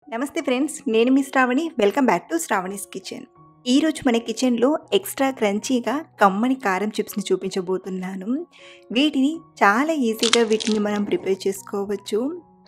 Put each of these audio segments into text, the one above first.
నమస్తే ఫ్రెండ్స్ నేను మీ Sravani welcome back to Sravani's kitchen ఈరోజు మన కిచెన్లో ఎక్స్ట్రా క్రంచీగా కమ్మని కారం చిప్స్ని చూపించబోతున్నాను వీటిని చాలా ఈజీగా వీటిని మనం ప్రిపేర్ చేసుకోవచ్చు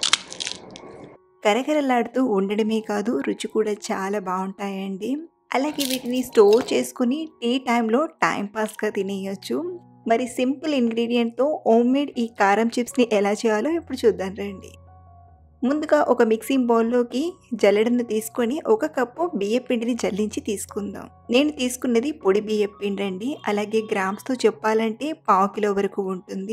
కరకరలాడుతూ ఉండడమే కాదు రుచి కూడా చాలా బాగుంటాయండి అలాగే వీటిని స్టోర్ చేసుకుని టీ టైంలో టైం పాస్గా తినేయచ్చు మరి సింపుల్ ఇంగ్రీడియంట్తో హోమ్ మేడ్ ఈ కారం చిప్స్ని ఎలా చేయాలో ఇప్పుడు చూద్దాం రండి ముందుగా ఒక మిక్సింగ్ బౌల్లోకి జల్లెడను తీసుకొని ఒక కప్పు బియ్య పిండిని జల్లించి తీసుకుందాం నేను తీసుకున్నది పొడి బియ్య పిండి అండి అలాగే గ్రామ్స్తో చెప్పాలంటే పావు కిలో వరకు ఉంటుంది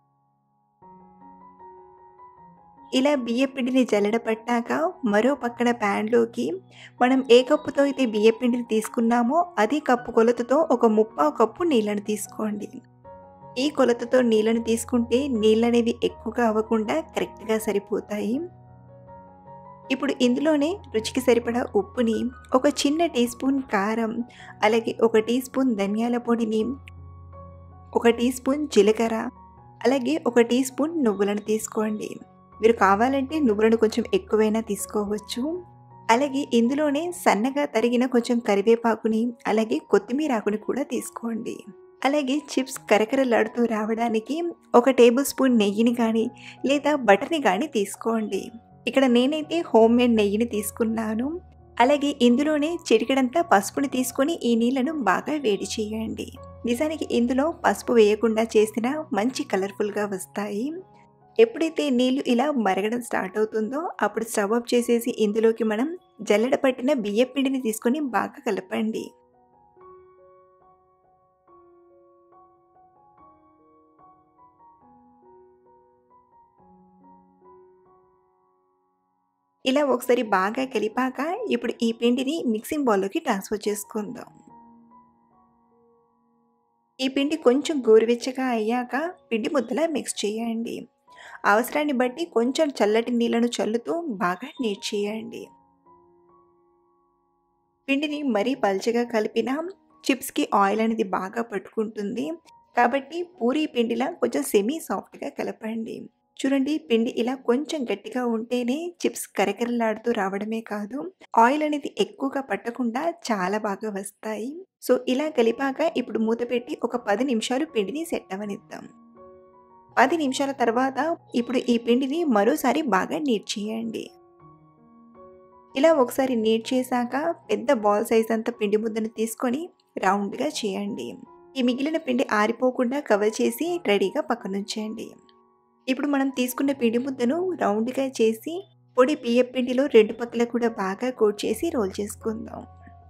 ఇలా బియ్య పిండిని జల్లెడ పట్టాక మరో పక్కన ప్యాన్లోకి మనం ఏ కప్పుతో అయితే బియ్య పిండిని తీసుకున్నామో అదే కప్పు కొలతతో ఒక ముప్పావు కప్పు నీళ్ళను తీసుకోండి ఈ కొలతతో నీళ్ళను తీసుకుంటే నీళ్ళు అనేవి ఎక్కువగా అవ్వకుండా కరెక్ట్గా సరిపోతాయి ఇప్పుడు ఇందులోనే రుచికి సరిపడా ఉప్పుని ఒక చిన్న టీ స్పూన్ కారం అలాగే ఒక టీ స్పూన్ ధనియాల పొడిని ఒక టీ స్పూన్ జీలకర్ర అలాగే ఒక టీ స్పూన్ నువ్వులను తీసుకోండి మీరు కావాలంటే నువ్వులను కొంచెం ఎక్కువైనా తీసుకోవచ్చు అలాగే ఇందులోనే సన్నగా తరిగిన కొంచెం కరివేపాకుని అలాగే కొత్తిమీర ఆకుని కూడా తీసుకోండి అలాగే చిప్స్ కరకరలాడుతూ రావడానికి ఒక టేబుల్ స్పూన్ నెయ్యిని కానీ లేదా బటర్ని కానీ తీసుకోండి ఇక్కడ నేనైతే హోమ్ మేడ్ నెయ్యిని తీసుకున్నాను అలాగే ఇందులోనే చిటికెడంతా పసుపుని తీసుకొని ఈ నీళ్లను బాగా వేడి చేయండి నిజానికి ఇందులో పసుపు వేయకుండా చేసిన మంచి కలర్ఫుల్గా వస్తాయి ఎప్పుడైతే నీళ్లు ఇలా మరగడం స్టార్ట్ అవుతుందో అప్పుడు స్టవ్ ఆఫ్ చేసేసి ఇందులోకి మనం జల్లెడ పట్టిన బియ్య పిండిని తీసుకొని బాగా కలపండి ఇలా ఒకసారి బాగా కలిపాక ఇప్పుడు ఈ పిండిని మిక్సింగ్ బౌల్లోకి ట్రాన్స్ఫర్ చేసుకుందాం ఈ పిండి కొంచెం గోరువెచ్చగా అయ్యాక పిండి ముద్దలా మిక్స్ చేయండి అవసరాన్ని బట్టి కొంచెం చల్లటి నీళ్లను చల్లుతూ బాగా నీట్ చేయండి పిండిని మరీ పల్చగా కలిపిన చిప్స్కి ఆయిల్ అనేది బాగా పట్టుకుంటుంది కాబట్టి పూరీ పిండిలా కొంచెం సెమీ సాఫ్ట్గా కలపండి చూడండి పిండి ఇలా కొంచెం గట్టిగా ఉంటేనే చిప్స్ కరకరలాడుతూ రావడమే కాదు ఆయిల్ అనేది ఎక్కువగా పట్టకుండా చాలా బాగా వస్తాయి సో ఇలా కలిపాక ఇప్పుడు మూత పెట్టి ఒక పది నిమిషాలు పిండిని సెట్ అవనిద్దాం పది నిమిషాల తర్వాత ఇప్పుడు ఈ పిండిని మరోసారి బాగా నీట్ చేయండి ఇలా ఒకసారి నీట్ చేశాక పెద్ద బాల్ సైజ్ అంత పిండి ముద్దను తీసుకొని రౌండ్గా చేయండి ఈ మిగిలిన పిండి ఆరిపోకుండా కవర్ చేసి రెడీగా పక్కనుంచేయండి ఇప్పుడు మనం తీసుకున్న పిండి ముద్దను రౌండ్గా చేసి పొడి బియ్య పిండిలో రెండు పక్కల కూడా బాగా కోట్ చేసి రోల్ చేసుకుందాం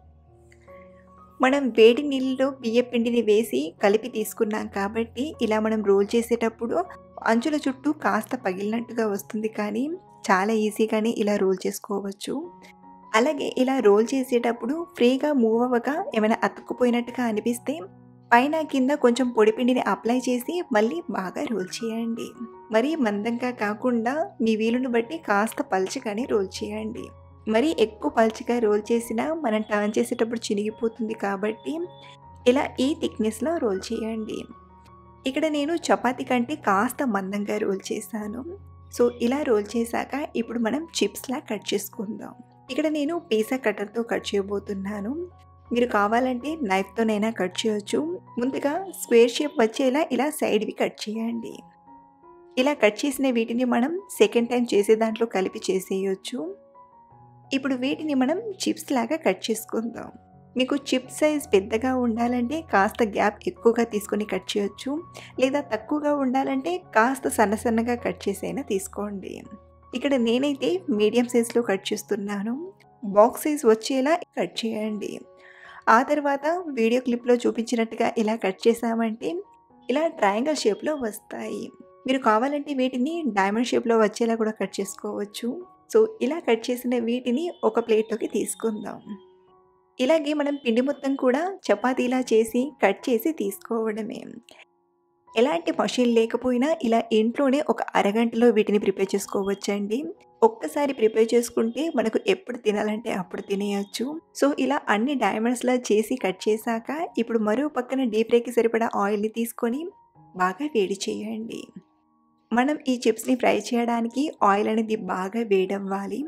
మనం వేడి నీళ్ళలో బియ్య పిండిని వేసి కలిపి తీసుకున్నాం కాబట్టి ఇలా మనం రోల్ చేసేటప్పుడు అంచుల చుట్టూ కాస్త పగిలినట్టుగా వస్తుంది కానీ చాలా ఈజీగానే ఇలా రోల్ చేసుకోవచ్చు అలాగే ఇలా రోల్ చేసేటప్పుడు ఫ్రీగా మూవ్ అవ్వక ఏమైనా అతుక్కుపోయినట్టుగా అనిపిస్తే పైన కింద కొంచెం పొడిపిండిని అప్లై చేసి మళ్ళీ బాగా రోల్ చేయండి మరీ మందంగా కాకుండా మీ వీలును బట్టి కాస్త పల్చగానే రోల్ చేయండి మరీ ఎక్కువ పల్చగా రోల్ చేసినా మనం టర్న్ చేసేటప్పుడు చినిగిపోతుంది కాబట్టి ఇలా ఈ థిక్నెస్లో రోల్ చేయండి ఇక్కడ నేను చపాతీ కంటే కాస్త మందంగా రోల్ చేశాను సో ఇలా రోల్ చేశాక ఇప్పుడు మనం చిప్స్లా కట్ చేసుకుందాం ఇక్కడ నేను పిజ్జా కట్టర్తో కట్ చేయబోతున్నాను మీరు కావాలంటే నైఫ్తోనైనా కట్ చేయొచ్చు ముందుగా స్క్వేర్ షేప్ వచ్చేలా ఇలా సైడ్వి కట్ చేయండి ఇలా కట్ చేసిన వీటిని మనం సెకండ్ టైం చేసే దాంట్లో కలిపి చేసేయచ్చు ఇప్పుడు వీటిని మనం చిప్స్ లాగా కట్ చేసుకుందాం మీకు చిప్ సైజ్ పెద్దగా ఉండాలంటే కాస్త గ్యాప్ ఎక్కువగా తీసుకొని కట్ చేయొచ్చు లేదా తక్కువగా ఉండాలంటే కాస్త సన్న సన్నగా కట్ చేసైనా తీసుకోండి ఇక్కడ నేనైతే మీడియం సైజ్లో కట్ చేస్తున్నాను బాక్స్ సైజ్ వచ్చేలా కట్ చేయండి ఆ తర్వాత వీడియో క్లిప్లో చూపించినట్టుగా ఇలా కట్ చేసామంటే ఇలా ట్రయాంగిల్ షేప్లో వస్తాయి మీరు కావాలంటే వీటిని డైమండ్ షేప్లో వచ్చేలా కూడా కట్ చేసుకోవచ్చు సో ఇలా కట్ చేసిన వీటిని ఒక ప్లేట్లోకి తీసుకుందాం ఇలాగే మనం పిండి మొత్తం కూడా చపాతీలా చేసి కట్ చేసి తీసుకోవడమే ఎలాంటి మషిన్ లేకపోయినా ఇలా ఇంట్లోనే ఒక అరగంటలో వీటిని ప్రిపేర్ చేసుకోవచ్చండి ఒక్కసారి ప్రిపేర్ చేసుకుంటే మనకు ఎప్పుడు తినాలంటే అప్పుడు తినేయచ్చు సో ఇలా అన్ని డైమండ్స్లా చేసి కట్ చేశాక ఇప్పుడు మరో పక్కన డీప్ ఫ్రైకి సరిపడా ఆయిల్ని తీసుకొని బాగా వేడి చేయండి మనం ఈ చిప్స్ని ఫ్రై చేయడానికి ఆయిల్ అనేది బాగా వేడవ్వాలి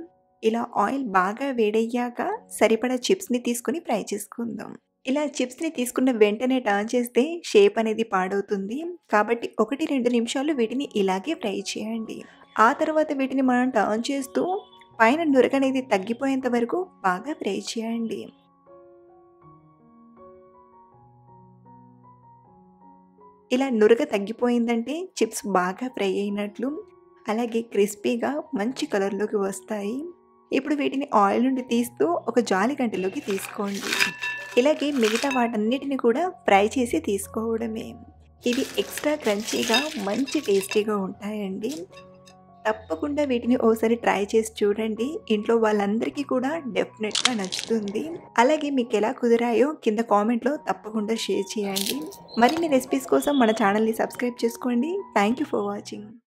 ఇలా ఆయిల్ బాగా వేడయ్యాక సరిపడా చిప్స్‌ని తీసుకొని ఫ్రై చేసుకుందాం. ఇలా చిప్స్‌ని తీసుకున్న వెంటనే టర్న్ చేస్తే షేప్ అనేది పాడవుతుంది. కాబట్టి 1, 2 నిమిషాలు వీటిని ఇలాగే ఫ్రై చేయండి. ఆ తర్వాత వీటిని మనం టర్న్ చేస్తూ పైన నురగనేది తగ్గిపోయేంత వరకు బాగా ఫ్రై చేయండి. ఇలా నురగ తగ్గిపోయిందంటే చిప్స్ బాగా ఫ్రై అయినట్లు. అలాగే క్రిస్పీగా మంచి కలర్‌లోకి వస్తాయి. ఇప్పుడు వీటిని ఆయిల్ నుండి తీస్తూ ఒక జాలి గంటలోకి తీసుకోండి. ఇలాగే మిగతా వాటన్నిటిని కూడా ఫ్రై చేసి తీసుకోవడమే. ఇవి ఎక్స్ట్రా క్రంచీగా మంచి టేస్టీగా ఉంటాయండి. తప్పకుండా వీటిని ఓసారి ట్రై చేసి చూడండి. ఇంట్లో వాళ్ళందరికీ కూడా డెఫినెట్‌గా నచ్చుతుంది. అలాగే మీకెలా కుదిరాయో కింద కామెంట్‌లో తప్పకుండా షేర్ చేయండి. మరిన్ని రెసిపీస్ కోసం మన ఛానల్‌ని సబ్స్క్రైబ్ చేసుకోండి. Thank you for watching.